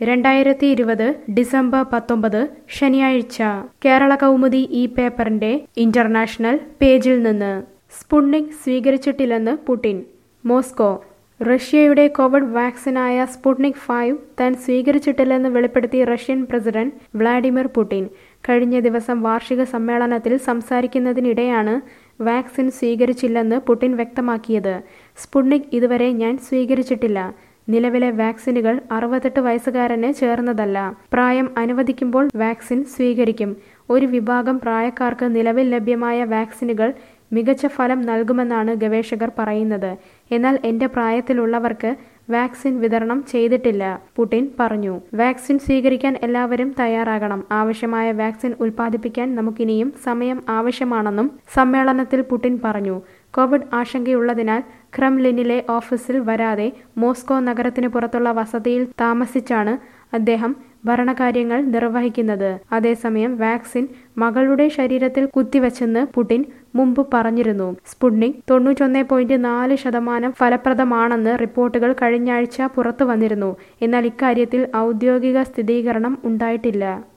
രണ്ടായിരത്തി ഇരുപത് ഡിസംബർ പത്തൊമ്പത് ശനിയാഴ്ച കേരള കൗമുദി ഈ പേപ്പറിന്റെ ഇന്റർനാഷണൽ പേജിൽ നിന്ന് സ്പുട്നിക് സ്വീകരിച്ചിട്ടില്ലെന്ന് പുടിൻ മോസ്കോ റഷ്യയുടെ കോവിഡ് വാക്സിനായ സ്പുട്നിക് ഫൈവ് താൻ സ്വീകരിച്ചിട്ടില്ലെന്ന് വെളിപ്പെടുത്തി റഷ്യൻ പ്രസിഡന്റ് വ്ളാഡിമിർ പുടിൻ കഴിഞ്ഞ ദിവസം വാർഷിക സമ്മേളനത്തിൽ സംസാരിക്കുന്നതിനിടെയാണ് വാക്സിൻ സ്വീകരിച്ചില്ലെന്ന് പുടിൻ വ്യക്തമാക്കിയത് സ്പുട്നിക് ഇതുവരെ ഞാൻ സ്വീകരിച്ചിട്ടില്ല നിലവിലെ വാക്സിനുകൾ അറുപത്തെട്ട് വയസ്സുകാരന് ചേർന്നതല്ല പ്രായം അനുവദിക്കുമ്പോൾ വാക്സിൻ സ്വീകരിക്കും ഒരു വിഭാഗം പ്രായക്കാർക്ക് നിലവിൽ ലഭ്യമായ വാക്സിനുകൾ മികച്ച ഫലം നൽകുമെന്നാണ് ഗവേഷകർ പറയുന്നത് എന്നാൽ എന്റെ പ്രായത്തിലുള്ളവർക്ക് വാക്സിൻ വിതരണം ചെയ്തിട്ടില്ല പുടിൻ പറഞ്ഞു വാക്സിൻ സ്വീകരിക്കാൻ എല്ലാവരും തയ്യാറാകണം ആവശ്യമായ വാക്സിൻ ഉൽപ്പാദിപ്പിക്കാൻ നമുക്കിനിയും സമയം ആവശ്യമാണെന്നും സമ്മേളനത്തിൽ പുടിൻ പറഞ്ഞു കോവിഡ് ആശങ്കയുള്ളതിനാൽ ക്രെംലിനിലെ ഓഫീസിൽ വരാതെ മോസ്കോ നഗരത്തിന് പുറത്തുള്ള വസതിയിൽ താമസിച്ചാണ് അദ്ദേഹം ഭരണകാര്യങ്ങൾ നിർവഹിക്കുന്നത് അതേസമയം വാക്സിൻ മകളുടെ ശരീരത്തിൽ കുത്തിവച്ചെന്ന് പുടിൻ മുമ്പ് പറഞ്ഞിരുന്നു സ്പുട്നിക് തൊണ്ണൂറ്റൊന്ന് പോയിന്റ് നാല് ശതമാനം ഫലപ്രദമാണെന്ന് റിപ്പോർട്ടുകൾ കഴിഞ്ഞയാഴ്ച പുറത്തു വന്നിരുന്നു എന്നാൽ ഇക്കാര്യത്തിൽ ഔദ്യോഗിക സ്ഥിരീകരണം ഉണ്ടായിട്ടില്ല